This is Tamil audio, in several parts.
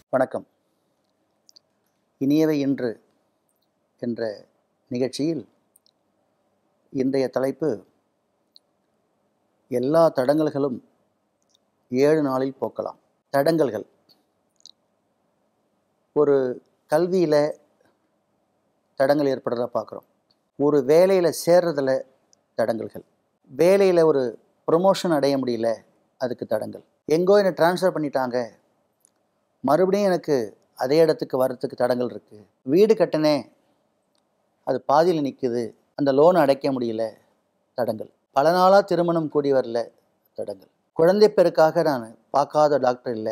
வணக்கம் இனியவை இன்று என்ற நிகழ்ச்சியில் இன்றைய தலைப்பு எல்லா தடங்கல்களும் ஏழு நாளில் போக்கலாம் தடங்கல்கள் ஒரு கல்வியில் தடங்கள் ஏற்படுறத பார்க்குறோம் ஒரு வேலையில் சேர்றதில் தடங்கல்கள் வேலையில் ஒரு ப்ரொமோஷன் அடைய முடியல அதுக்கு தடங்கள் எங்கோ என்னை ட்ரான்ஸ்ஃபர் பண்ணிட்டாங்க மறுபடியும் எனக்கு அதே இடத்துக்கு வர்றதுக்கு தடங்கள் இருக்குது வீடு கட்டினேன் அது பாதியில் நிற்குது அந்த லோன் அடைக்க முடியல தடங்கள் பல நாளாக திருமணம் கூடி வரல தடங்கள் குழந்தை பெருக்காக நான் பார்க்காத டாக்டர் இல்லை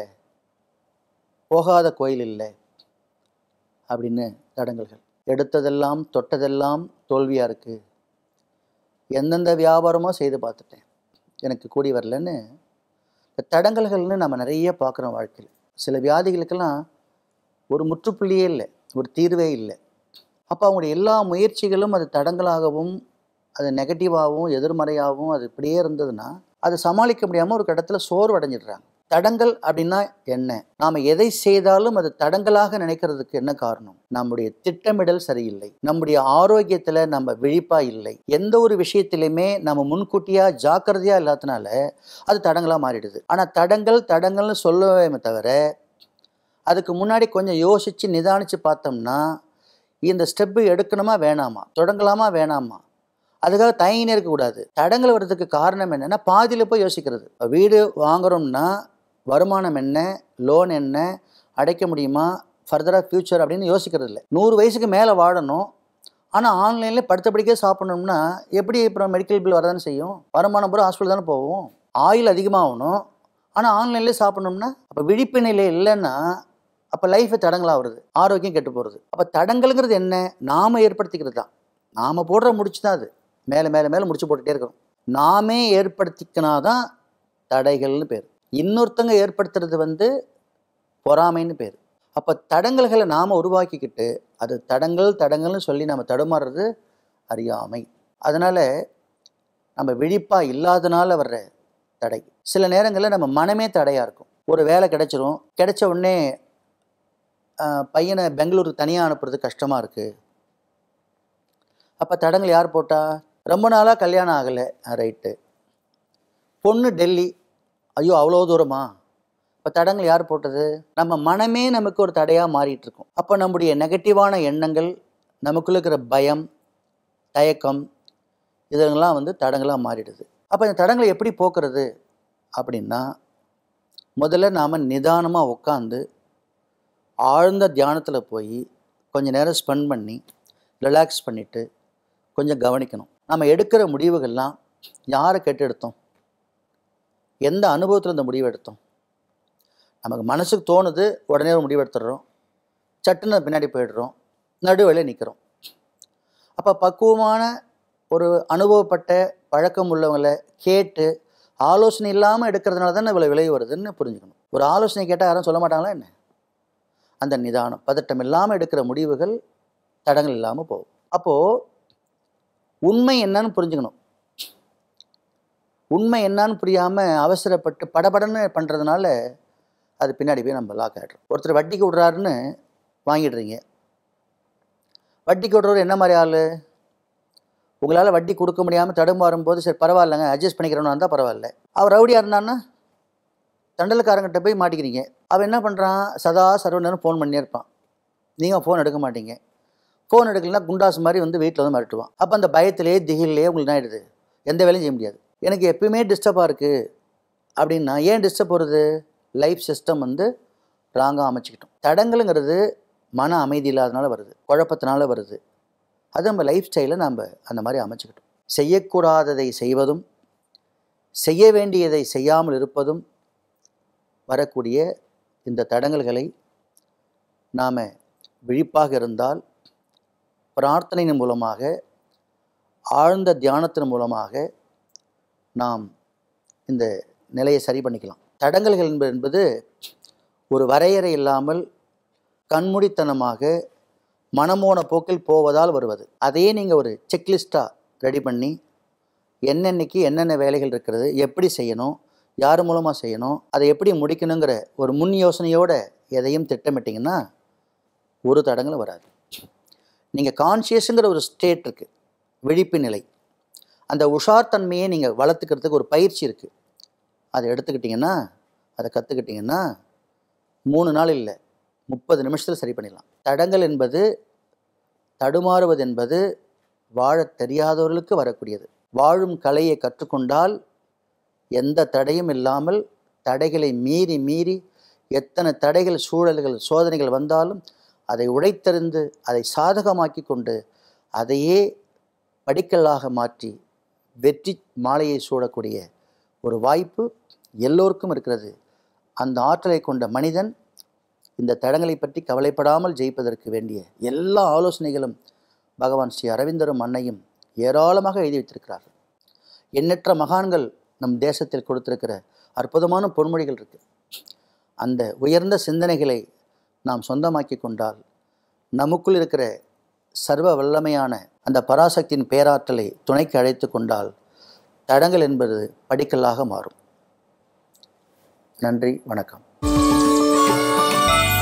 போகாத கோயில் இல்லை அப்படின்னு தடங்கல்கள் எடுத்ததெல்லாம் தொட்டதெல்லாம் தோல்வியாக இருக்குது எந்தெந்த வியாபாரமோ செய்து பார்த்துட்டேன் எனக்கு கூடி வரலன்னு இந்த தடங்கல்கள்னு நம்ம நிறைய பார்க்குறோம் வாழ்க்கையில் சில வியாதிகளுக்கெல்லாம் ஒரு முற்றுப்புள்ளியே இல்லை ஒரு தீர்வே இல்லை அப்போ அவங்களுடைய எல்லா முயற்சிகளும் அது தடங்களாகவும் அது நெகட்டிவாகவும் எதிர்மறையாகவும் அது இப்படியே இருந்ததுன்னா அதை சமாளிக்க முடியாமல் ஒரு கட்டத்தில் சோர்வு அடைஞ்சிடுறாங்க தடங்கள் அப்படின்னா என்ன நாம் எதை செய்தாலும் அது தடங்களாக நினைக்கிறதுக்கு என்ன காரணம் நம்முடைய திட்டமிடல் சரியில்லை நம்முடைய ஆரோக்கியத்தில் நம்ம விழிப்பா இல்லை எந்த ஒரு விஷயத்திலையுமே நம்ம முன்கூட்டியாக ஜாக்கிரதையாக இல்லாதனால அது தடங்களாக மாறிடுது ஆனால் தடங்கள் தடங்கள்னு சொல்லவே தவிர அதுக்கு முன்னாடி கொஞ்சம் யோசித்து நிதானித்து பார்த்தோம்னா இந்த ஸ்டெப்பு எடுக்கணுமா வேணாமா தொடங்கலாமா வேணாமா அதுக்காக தயங்கினே இருக்கக்கூடாது தடங்கள் வர்றதுக்கு காரணம் என்னென்னா பாதியில் போய் யோசிக்கிறது இப்ப வீடு வாங்குறோம்னா வருமானம் என்ன லோன் என்ன அடைக்க முடியுமா ஃபர்தராக ஃப்யூச்சர் அப்படின்னு யோசிக்கிறது இல்லை நூறு வயசுக்கு மேலே வாழணும் ஆனால் ஆன்லைனில் படுத்தபடிக்கே சாப்பிடணும்னா எப்படி அப்புறம் மெடிக்கல் பில் வரதானே செய்யும் வருமானம் பூரா ஹாஸ்பிட்டல் தானே போவோம் ஆயில் அதிகமாகணும் ஆனால் ஆன்லைன்லேயே சாப்பிடணும்னா அப்போ விழிப்பு நிலை இல்லைன்னா அப்போ லைஃபு தடங்களாக வருது ஆரோக்கியம் கெட்டு போகிறது அப்போ தடங்கலுங்கிறது என்ன நாம் ஏற்படுத்திக்கிறது தான் நாம் போடுற முடிச்சு தான் அது மேலே மேலே மேலே முடிச்சு போட்டுகிட்டே இருக்கிறோம் நாமே ஏற்படுத்திக்கினாதான் தடைகள்னு பேர் இன்னொருத்தங்க ஏற்படுத்துறது வந்து பொறாமைன்னு பேர் அப்போ தடங்கல்களை நாம் உருவாக்கிக்கிட்டு அது தடங்கள் தடங்கள்னு சொல்லி நம்ம தடுமாறுறது அறியாமை அதனால் நம்ம விழிப்பாக இல்லாதனால வர்ற தடை சில நேரங்களில் நம்ம மனமே தடையாக இருக்கும் ஒரு வேலை கிடைச்சிரும் கிடைச்ச உடனே ஆஹ், பையனை பெங்களூர் தனியாக அனுப்புறது கஷ்டமாக இருக்குது அப்போ தடங்கள் யார் போட்டா ரொம்ப நாளாக கல்யாணம் ஆகலை ரைட்டு பொண்ணு டெல்லி ஐயோ அவ்வளோ தூரமா இப்போ தடங்கள் யார் போட்டது நம்ம மனமே நமக்கு ஒரு தடையாக மாறிட்டு இருக்கும் அப்போ நம்முடைய நெகட்டிவான எண்ணங்கள் நமக்குள்ள இருக்கிற பயம் தயக்கம் இதெல்லாம் வந்து தடங்களாக மாறிடுது அப்போ இந்த தடங்களை எப்படி போக்குறது அப்படின்னா முதல்ல நாம் நிதானமாக உட்காந்து ஆழ்ந்த தியானத்தில் போய் கொஞ்ச நேரம் ஸ்பெண்ட் பண்ணி ரிலாக்ஸ் பண்ணிவிட்டு கொஞ்சம் கவனிக்கணும் நம்ம எடுக்கிற முடிவுகள்லாம் யாரை கேட்டு எடுத்தோம் எந்த அனுபவத்தில் இந்த முடிவு எடுத்தோம் நமக்கு மனசுக்கு தோணுது உடனே ஒரு முடிவு எடுத்துடுறோம் சட்டுன்னு பின்னாடி போயிடுறோம் நடுவில் நிற்கிறோம் அப்போ பக்குவமான ஒரு அனுபவப்பட்ட பழக்கம் உள்ளவங்களை கேட்டு ஆலோசனை இல்லாமல் எடுக்கிறதுனால தான் இவ்வளோ விளைவு வருதுன்னு புரிஞ்சுக்கணும் ஒரு ஆலோசனை கேட்டால் யாரும் சொல்ல மாட்டாங்களா என்ன அந்த நிதானம் பதட்டம் இல்லாமல் எடுக்கிற முடிவுகள் தடங்கள் இல்லாமல் போகும் அப்போது உண்மை என்னன்னு புரிஞ்சுக்கணும் உண்மை என்னன்னு புரியாமல் அவசரப்பட்டு படபடன்னு பண்ணுறதுனால அது பின்னாடி போய் நம்ம லாக் ஆகிடுறோம் ஒருத்தர் வட்டிக்கு விட்றாருன்னு வாங்கிடுறீங்க வட்டிக்கு விட்றவர் என்ன மாதிரி ஆள் உங்களால் வட்டி கொடுக்க முடியாமல் தடுமாறும் போது சரி பரவாயில்லைங்க அட்ஜஸ்ட் பண்ணிக்கிறோன்னு இருந்தால் பரவாயில்ல அவர் ரவுடியாக இருந்தான்னா தண்டலுக்காரங்கிட்ட போய் மாட்டிக்கிறீங்க அவன் என்ன பண்ணுறான் சதா சர்வ நேரம் ஃபோன் பண்ணியே இருப்பான் நீங்கள் ஃபோன் எடுக்க மாட்டீங்க ஃபோன் எடுக்கலைன்னா குண்டாஸ் மாதிரி வந்து வீட்டில் வந்து மிரட்டுவான் அப்போ அந்த பயத்திலே திகிலே உங்களுக்கு என்ன ஆயிடுது எந்த வேலையும் செய்ய முடியாது எனக்கு எப்பயுமே டிஸ்டர்பாக இருக்குது அப்படின்னா ஏன் டிஸ்டர்ப் வருது லைஃப் சிஸ்டம் வந்து ராங்காக அமைச்சிக்கிட்டோம் தடங்கலுங்கிறது மன அமைதி இல்லாதனால வருது குழப்பத்தினால வருது அது நம்ம லைஃப் ஸ்டைலை நம்ம அந்த மாதிரி அமைச்சுக்கிட்டோம் செய்யக்கூடாததை செய்வதும் செய்ய வேண்டியதை செய்யாமல் இருப்பதும் வரக்கூடிய இந்த தடங்கல்களை நாம் விழிப்பாக இருந்தால் பிரார்த்தனையின் மூலமாக ஆழ்ந்த தியானத்தின் மூலமாக நாம் இந்த நிலையை சரி பண்ணிக்கலாம் தடங்கல்கள் என்பது என்பது ஒரு வரையறை இல்லாமல் கண்மூடித்தனமாக மனமோன போக்கில் போவதால் வருவது அதையே நீங்கள் ஒரு செக்லிஸ்ட்டாக ரெடி பண்ணி என்னென்னைக்கு என்னென்ன வேலைகள் இருக்கிறது எப்படி செய்யணும் யார் மூலமாக செய்யணும் அதை எப்படி முடிக்கணுங்கிற ஒரு முன் யோசனையோடு எதையும் திட்டமிட்டிங்கன்னா ஒரு தடங்களும் வராது நீங்கள் கான்சியஸுங்கிற ஒரு ஸ்டேட் இருக்குது விழிப்பு நிலை அந்த உஷார் தன்மையை நீங்கள் வளர்த்துக்கிறதுக்கு ஒரு பயிற்சி இருக்குது அதை எடுத்துக்கிட்டிங்கன்னா அதை கற்றுக்கிட்டிங்கன்னா மூணு நாள் இல்லை முப்பது நிமிஷத்தில் சரி பண்ணிடலாம் தடங்கள் என்பது தடுமாறுவது என்பது வாழத் தெரியாதவர்களுக்கு வரக்கூடியது வாழும் கலையை கற்றுக்கொண்டால் எந்த தடையும் இல்லாமல் தடைகளை மீறி மீறி எத்தனை தடைகள் சூழல்கள் சோதனைகள் வந்தாலும் அதை உடைத்தெறிந்து அதை சாதகமாக்கி கொண்டு அதையே படிக்கல்லாக மாற்றி வெற்றி மாலையை சூடக்கூடிய ஒரு வாய்ப்பு எல்லோருக்கும் இருக்கிறது அந்த ஆற்றலை கொண்ட மனிதன் இந்த தடங்களை பற்றி கவலைப்படாமல் ஜெயிப்பதற்கு வேண்டிய எல்லா ஆலோசனைகளும் பகவான் ஸ்ரீ அரவிந்தரும் அன்னையும் ஏராளமாக எழுதி வைத்திருக்கிறார்கள் எண்ணற்ற மகான்கள் நம் தேசத்தில் கொடுத்திருக்கிற அற்புதமான பொன்மொழிகள் இருக்குது அந்த உயர்ந்த சிந்தனைகளை நாம் சொந்தமாக்கி கொண்டால் நமக்குள் இருக்கிற சர்வ வல்லமையான அந்த பராசக்தியின் பேராற்றலை துணைக்கு அழைத்து கொண்டால் தடங்கள் என்பது படிக்கல்லாக மாறும் நன்றி வணக்கம்